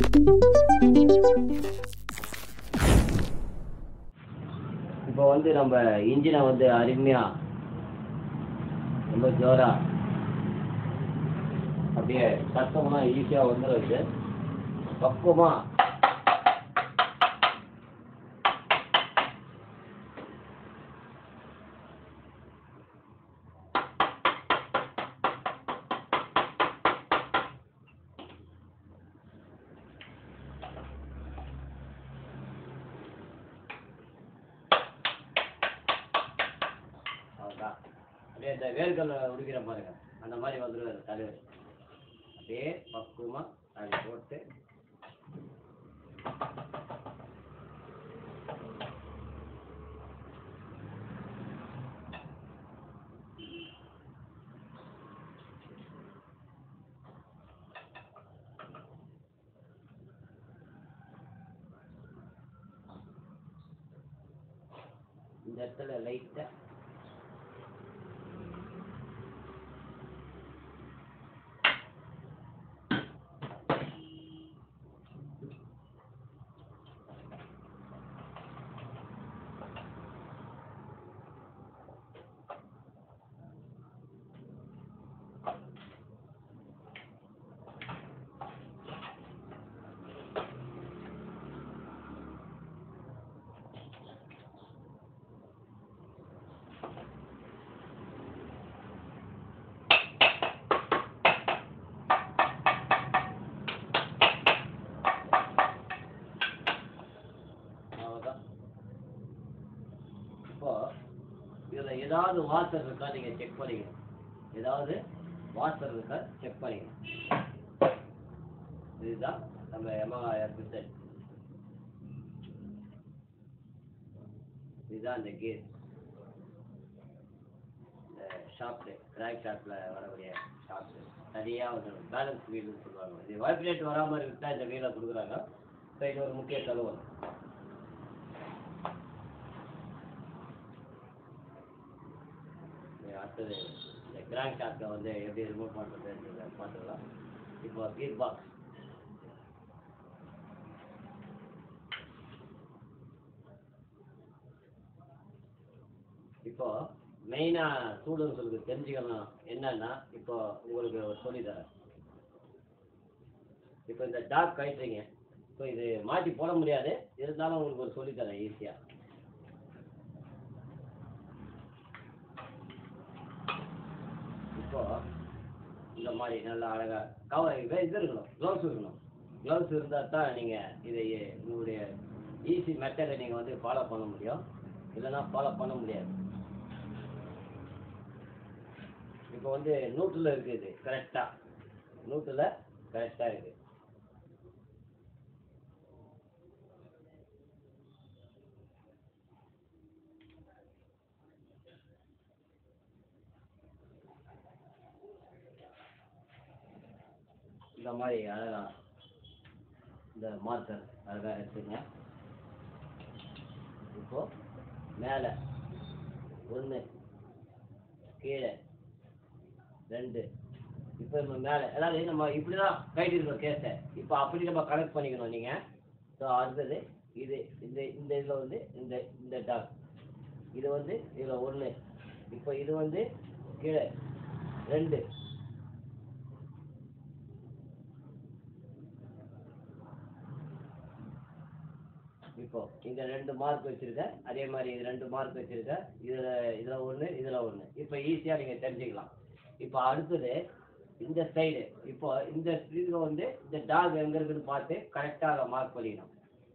இப்போ வந்து நம்ம இன்ஜினை வந்து அருமையா ரொம்ப ஜோரா அப்படியே சத்தம்லாம் ஈஸியாக வந்துடும் இது பக்குவமா அவ்வளோதான் அப்படியே இந்த வேர்க்கல்ல உடிக்கிற பாருங்க அந்த மாதிரி வந்துடுவார் தலைவர் அப்படியே பக்குவமா அப்படி போட்டு இந்த இடத்துல லைட்டா அவ்வளோதான் இப்போ இதில் ஏதாவது வாட்டர் இருக்கா நீங்கள் செக் பண்ணிக்கணும் ஏதாவது வாட்டர் இருக்கா செக் பண்ணிக்கணும் இதுதான் நம்ம எமகா எர்பிசெட் இதுதான் இந்த கேஸ் இந்த ஷாப்டு கிராக் ஷாப்பில் வரக்கூடிய ஷாப்டு சரியாக வந்துடும் பேலன்ஸ் வீல்னு சொல்லுவாங்க இது வைப்ரேட் வராமல் இருக்குதா இந்த வீலை கொடுக்குறாங்க ஸோ இது ஒரு முக்கிய செலவு இது அடுத்தது இந்த கிராங்க் ஷாப்ல வந்து எப்படி ரிமூவ் பண்ணுறதுன்றத பார்த்துக்கலாம் இப்போ கீர் பாக்ஸ் இப்போ மெயினாக ஸ்டூடெண்ட்ஸுக்கு தெரிஞ்சுக்கணும் என்னன்னா இப்போ உங்களுக்கு ஒரு சொல்லித் தரேன் இப்போ இந்த டாக் கட்டுறீங்க ஸோ இது மாட்டி போட முடியாது இருந்தாலும் உங்களுக்கு ஒரு சொல்லித் தரேன் ஈஸியாக இப்போ இந்த மாதிரி நல்லா அழகா கவர் இது இருக்கணும் க்ளவுஸ் இருக்கணும் க்ளவுஸ் இருந்தால் தான் நீங்கள் இதை உங்களுடைய ஈஸி மெத்தடை நீங்கள் வந்து ஃபாலோ பண்ண முடியும் இல்லைன்னா ஃபாலோ பண்ண முடியாது இப்போ வந்து நூற்றில் இருக்குது கரெக்டாக நூற்றில் கரெக்டாக இருக்குது இந்த மாதிரி அழகா இந்த மார்க்கர் அழகா எடுத்துங்க இப்போ மேலே ஒன்று கீழே ரெண்டு இப்போ நம்ம மேலே அதாவது நம்ம இப்படி தான் கைட்டு இருக்கோம் கேஸை இப்போ அப்படி நம்ம கனெக்ட் பண்ணிக்கணும் நீங்கள் ஸோ அடுத்தது இது இந்த இந்த இதில் வந்து இந்த இந்த டாக் இது வந்து இதில் ஒன்று இப்போ இது வந்து கீழே ரெண்டு இப்போ இங்க ரெண்டு மார்க் வச்சிருக்கேன் அதே மாதிரி இது ரெண்டு மார்க் வச்சிருக்கேன் இதுல இதுல ஒண்ணு இதுல ஒண்ணு இப்போ ஈஸியா நீங்க தெரிஞ்சுக்கலாம் இப்போ அடுத்தது இந்த சைடு இப்போ இந்த இதுல வந்து இந்த டாக் எங்க இருக்குன்னு பார்த்து கரெக்டா அதை மார்க் பண்ணிக்கணும்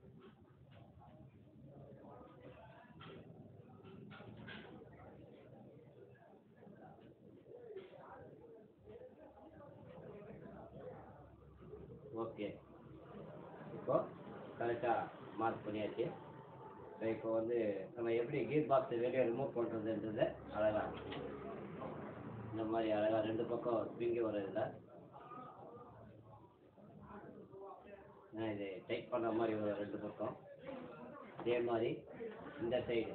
ஓகே இப்போ கரெக்டாக மார்க் பண்ணியாச்சு ஸோ இப்போ வந்து நம்ம எப்படி கீர் பாக்ஸை வெளியே ரிமூவ் பண்ணுறதுன்றது அழகா இந்த மாதிரி அழகா ரெண்டு பக்கம் ஸ்ப்ரிங்கி வர்றதில்ல நான் இது டைட் பண்ண மாதிரி வரும் ரெண்டு பக்கம் அதே மாதிரி இந்த சைடு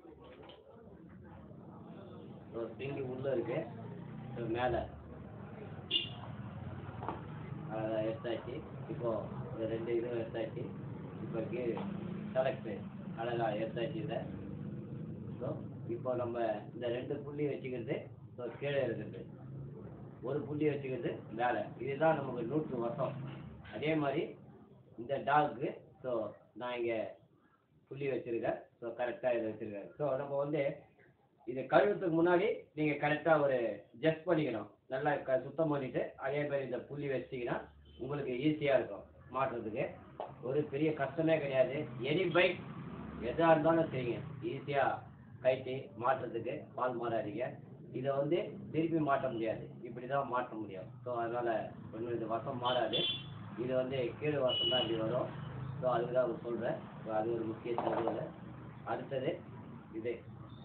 ஸோ ஸ்ப்ரிங்கி உள்ளே இருக்கு ஸோ மேலே அழகா எடுத்தாச்சு இப்போ இந்த ரெண்டு இதுவும் எடுத்தாச்சு இப்போ கீர் செலக்ட் அழகாக எடுத்தாச்சு இதை ஸோ இப்போ நம்ம இந்த ரெண்டு புள்ளி வச்சுக்கிறது ஸோ கீழே இருக்கிறது ஒரு புள்ளி வச்சுக்கிறது மேலே இதுதான் நமக்கு நூற்று வருஷம் அதே மாதிரி இந்த டாக்கு ஸோ நான் இங்கே புள்ளி வச்சுருக்கேன் ஸோ கரெக்டாக இதை வச்சுருக்கேன் ஸோ நம்ம வந்து இது கழுவுறதுக்கு முன்னாடி நீங்கள் கரெக்டாக ஒரு ஜஸ்ட் பண்ணிக்கணும் நல்லா க சுத்தம் பண்ணிவிட்டு அதே மாதிரி இந்த புள்ளி வச்சிங்கன்னா உங்களுக்கு ஈஸியாக இருக்கும் மாட்டுறதுக்கு ஒரு பெரிய கஷ்டமே கிடையாது எனி பைக் எதாக இருந்தாலும் செய்யுங்க ஈஸியாக கைட்டி மாட்டுறதுக்கு பால் மாறாதீங்க இதை வந்து திருப்பி மாட்ட முடியாது இப்படி தான் மாட்ட முடியும் ஸோ அதனால் ஒன்றும் இது வசம் மாறாது இது வந்து கீழே வசம் தான் இப்படி வரும் ஸோ அதுக்கு தான் சொல்கிறேன் ஸோ அது ஒரு முக்கிய தகவல் அடுத்தது இது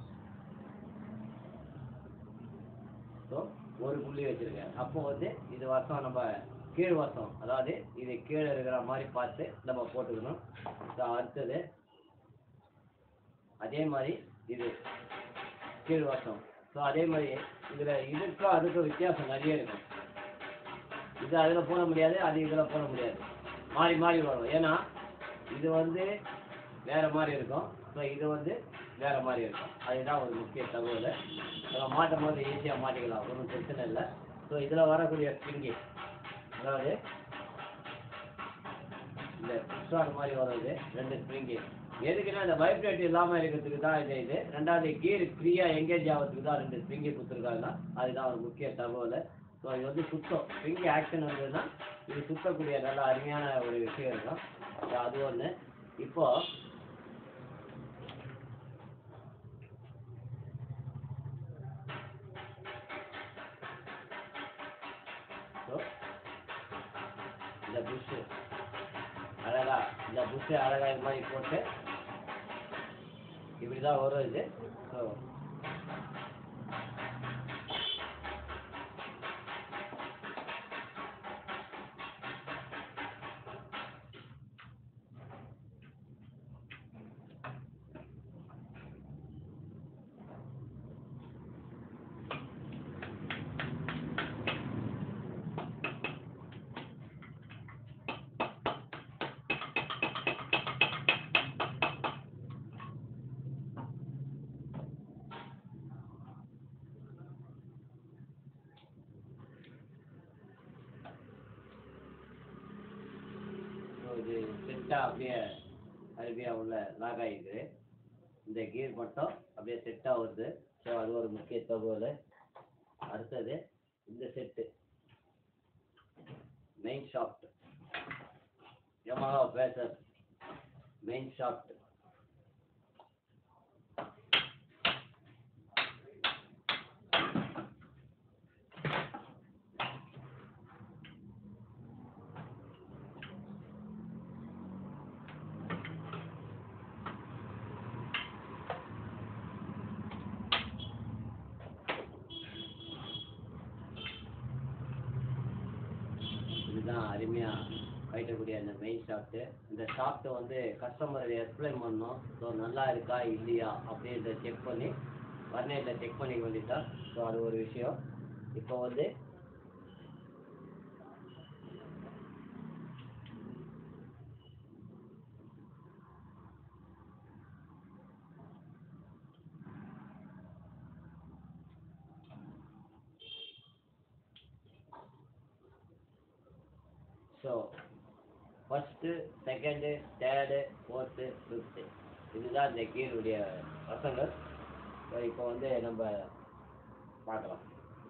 ஸோ ஒரு புள்ளி வச்சுருக்கேன் அப்போ வந்து இது வருஷம் நம்ம கீழ் வருஷம் அதாவது இது கீழே இருக்கிற மாதிரி பார்த்து நம்ம போட்டுக்கணும் ஸோ அடுத்தது அதே மாதிரி இது கீழ் வருஷம் ஸோ அதே மாதிரி இதில் இதுக்கும் அதுக்கும் வித்தியாசம் நிறைய இருக்கும் இது அதில் போட முடியாது அது இதில் போட முடியாது மாறி மாறி வரும் ஏன்னா இது வந்து வேறு மாதிரி இருக்கும் ஸோ இது வந்து வேறு மாதிரி இருக்கும் அதுதான் ஒரு முக்கிய தகவல் நம்ம மாட்டும் போது ஈஸியாக மாட்டிக்கலாம் ஒன்றும் பிரச்சனை இல்லை ஸோ இதில் வரக்கூடிய ஸ்ப்ரிங்கி அதாவது இந்த புஷ்ஷாட் மாதிரி வர்றது ரெண்டு ஸ்ப்ரிங்கி எதுக்குன்னா இந்த வைப்ரேட் இல்லாமல் இருக்கிறதுக்கு தான் இது இது ரெண்டாவது கீர் ஃப்ரீயாக எங்கேஜ் ஆகிறதுக்கு தான் ரெண்டு ஸ்ப்ரிங்கி கொடுத்துருக்காங்க அதுதான் ஒரு முக்கிய தகவல் ஸோ இது வந்து சுத்தம் ஸ்ப்ரிங்கி ஆக்ஷன் வந்ததுன்னா இது சுத்தக்கூடிய நல்ல அருமையான ஒரு விஷயம் இருக்கும் So அது ஒன்று இப்போ ஸோ இந்த புஷ்ஷு அழகா இந்த புஷ்ஷு அழகா இது மாதிரி போட்டு இப்படி தான் வரும் இது ஸோ ஸோ இது செட்டாக அப்படியே அருமையாக உள்ள லாக் ஆகிக்குது இந்த கீர் மட்டும் அப்படியே செட்டாக வருது ஸோ அது ஒரு முக்கிய தகவல் அடுத்தது இந்த set main shaft Yamaha Fazer main shaft இதுதான் அருமையாக கட்டக்கூடிய அந்த மெயின் ஷாஃப்ட்டு இந்த ஷாஃப்ட்டை வந்து கஸ்டமர் எக்ஸ்பிளைன் பண்ணணும் ஸோ நல்லா இருக்கா இல்லையா அப்படின்றத செக் பண்ணி வர்ணேட்டில் செக் பண்ணி வேண்டியதா ஸோ அது ஒரு விஷயம் இப்போ வந்து so first second third fourth fifth இதுதான் இந்த கீருடைய வசங்கள் ஸோ இப்போ வந்து நம்ம பார்க்கலாம்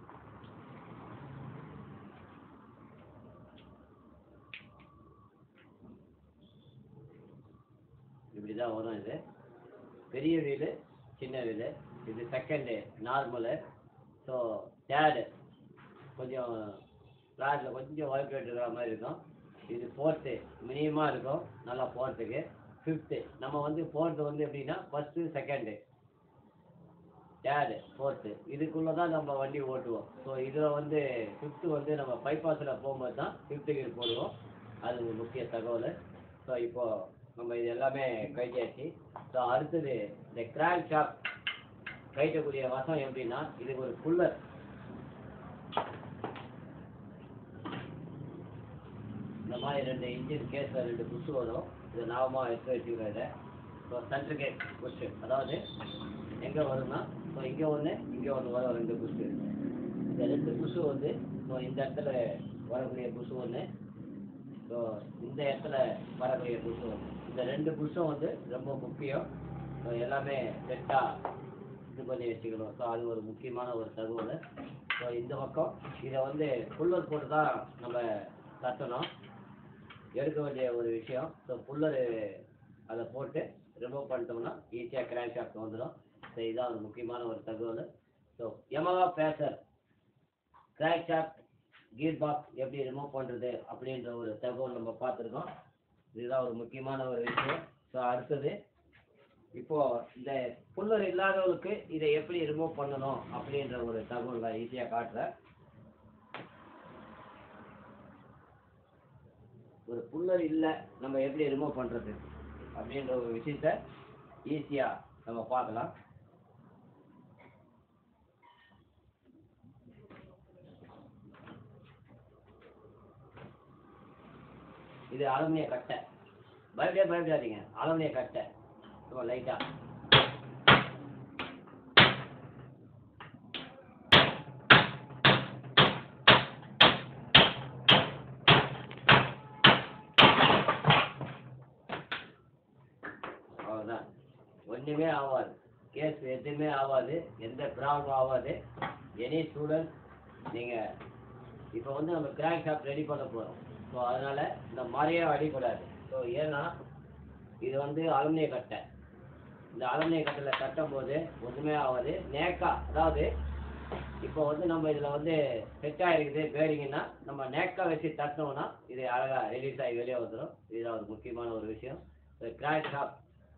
இப்படி தான் வரும் இது பெரிய வீலு சின்ன வீலு இது செகண்டு நார்மலு ஸோ தேர்டு கொஞ்சம் ஃப்ளாட்டில் கொஞ்சம் வைப்ரேட் இருக்கிற மாதிரி இருக்கும் இது ஃபோர்த்து மினிமமாக இருக்கும் நல்லா போகிறதுக்கு ஃபிஃப்த்து நம்ம வந்து ஃபோர்த்து வந்து எப்படின்னா ஃபஸ்ட்டு செகண்டு தேர்டு ஃபோர்த்து இதுக்குள்ளே தான் நம்ம வண்டி ஓட்டுவோம் ஸோ இதில் வந்து ஃபிஃப்த்து வந்து நம்ம பைபாஸில் போகும்போது தான் ஃபிஃப்த்து கீர் போடுவோம் அது ஒரு முக்கிய தகவல் ஸோ இப்போது நம்ம இது எல்லாமே கைட்டாச்சு ஸோ அடுத்தது இந்த கிராங்க் ஷாப் கைட்டக்கூடிய வசம் எப்படின்னா இதுக்கு ஒரு புல்லர் இந்த மாதிரி ரெண்டு இன்ஜின் கேஸில் ரெண்டு புஷ் வரும் இதை ஞாபகமாக எடுத்து வச்சுக்கிறோம் இதை ஸோ சென்ட்ரு கேட் புஷ்ஷு அதாவது எங்கே வரும்னா ஸோ இங்கே ஒன்று இங்கே ஒன்று வரும் ரெண்டு புஷ்ஷு இந்த ரெண்டு புஷு வந்து ஸோ இந்த இடத்துல வரக்கூடிய புஷு ஒன்று ஸோ இந்த இடத்துல வரக்கூடிய புஷு ஒன்று இந்த ரெண்டு புஷும் வந்து ரொம்ப முக்கியம் ஸோ எல்லாமே செட்டாக இது பண்ணி வச்சுக்கணும் ஸோ அது ஒரு முக்கியமான ஒரு தகவல் ஸோ இந்த பக்கம் இதை வந்து புல்லர் போட்டு தான் நம்ம தட்டணும் எடுக்க வேண்டிய ஒரு விஷயம் ஸோ புல்லர் அதை போட்டு ரிமூவ் பண்ணிட்டோம்னா ஈஸியாக கிராங்க் ஷாஃப்ட் வந்துடும் ஸோ இதுதான் ஒரு முக்கியமான ஒரு தகவல் so Yamaha Fazer crank shaft gear box எப்படி ரிமூவ் பண்ணுறது அப்படின்ற ஒரு தகவல் நம்ம பார்த்துருக்கோம் இதுதான் ஒரு முக்கியமான ஒரு விஷயம் ஸோ அடுத்தது இப்போ இந்த புல்லர் இல்லாதவங்களுக்கு இதை எப்படி ரிமூவ் பண்ணணும் அப்படின்ற ஒரு தகவல் நான் ஈஸியாக காட்டுறேன் ஒரு புல்லர் இல்லை நம்ம எப்படி ரிமூவ் பண்ணுறது அப்படின்ற ஒரு விஷயத்த ஈஸியாக நம்ம பார்க்கலாம் இது அலுமினிய கட்டை பயப்படவே பயப்படாதீங்க அலுமினிய கட்டை சும்மா லைட்டாக அவ்வளோதான் ஒன்றுமே ஆகாது கேஸ் எதுவுமே ஆகாது எந்த ப்ராப்ளம் ஆகாது எனி ஸ்டூடெண்ட் நீங்கள் இப்போ வந்து நம்ம கிராங்க் ஷாப் ரெடி பண்ண போகிறோம் ஸோ அதனால் இந்த மாதிரியே அடிக்கூடாது ஸோ ஏன்னா இது வந்து அலுமினிய கட்டை இந்த அலுமினிய கட்டையில் கட்டும் போது ஒன்றுமே ஆகாது நேக்கா அதாவது இப்போ வந்து நம்ம இதில் வந்து செட் ஆகிருக்குது பேரிங்கன்னா நம்ம நேக்கா வச்சு தட்டினோம்னா இது அழகாக ரிலீஸ் ஆகி வெளியே வந்துடும் இதுதான் ஒரு முக்கியமான ஒரு விஷயம் கிராங்க் ஷாப்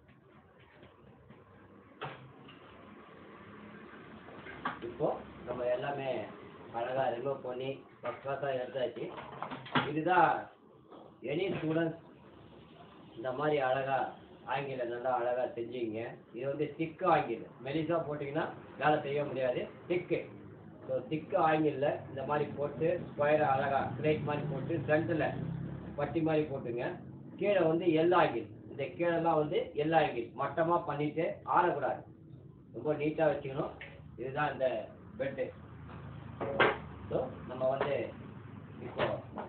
இப்போ நம்ம எல்லாமே அழகா ரிமூவ் பண்ணி ஃபஸ்ட் கிளாஸாக எடுத்தாச்சு இதுதான் எனி ஸ்டூடெண்ட்ஸ் இந்த மாதிரி அழகா ஆங்கிலம் நல்லா அழகா செஞ்சீங்க இது வந்து திக்கு ஆங்கிலம் மெலிசா போட்டிங்கன்னா வேலை செய்ய முடியாது திக்கு ஸோ திக்கு ஆங்கிளில் இந்த மாதிரி போட்டு ஸ்கொயரை அழகா ஸ்ட்ரைட் மாதிரி போட்டு ஃப்ரண்ட்டில் பட்டி மாதிரி போட்டுங்க கீழே வந்து எல் ஆங்கில் இந்த கீழெல்லாம் வந்து எல் ஆங்கில் மட்டமாக பண்ணிட்டு ஆறக்கூடாது ரொம்ப நீட்டாக வச்சுக்கணும் இதுதான் இந்த பெட்டு ஸோ நம்ம வந்து இப்போ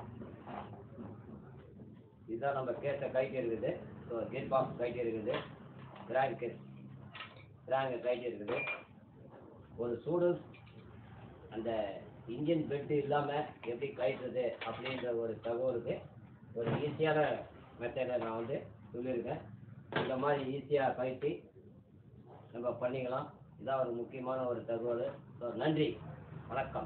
இதுதான் நம்ம கேஸை கைட்டு இருக்குது ஸோ கேட் பாக்ஸ் கைட்டு இருக்குது கிராங்க் கிராங்க் கைட்டு இருக்குது ஒரு சூடு அந்த இன்ஜின் பெட்டு இல்லாமல் எப்படி கயிற்றுறது அப்படின்ற ஒரு தகவலுக்கு ஒரு ஈஸியான மெத்தடை நான் வந்து சொல்லியிருக்கேன் இந்த மாதிரி ஈஸியாக கழட்டி நம்ம பண்ணிக்கலாம் இதான் ஒரு முக்கியமான ஒரு தகவல் ஸோ நன்றி வணக்கம்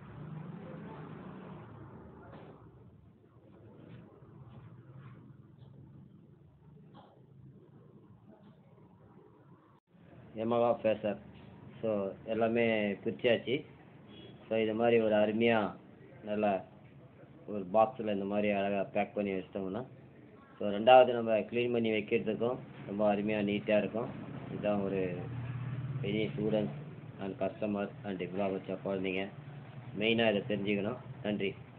எமகா ஃபேசர் ஸோ எல்லாமே பிரிச்சாச்சு ஸோ இது மாதிரி ஒரு அருமையாக நல்லா ஒரு பாக்ஸில் இந்த மாதிரி அழகாக பேக் பண்ணி வச்சிட்டோம்னா ஸோ ரெண்டாவது நம்ம க்ளீன் பண்ணி வைக்கிறதுக்கும் ரொம்ப அருமையாக நீட்டாக இருக்கும் இதுதான் ஒரு any students and customer and exam வச்ச குழந்தைங்க மெயினாக இதை தெரிஞ்சுக்கணும் நன்றி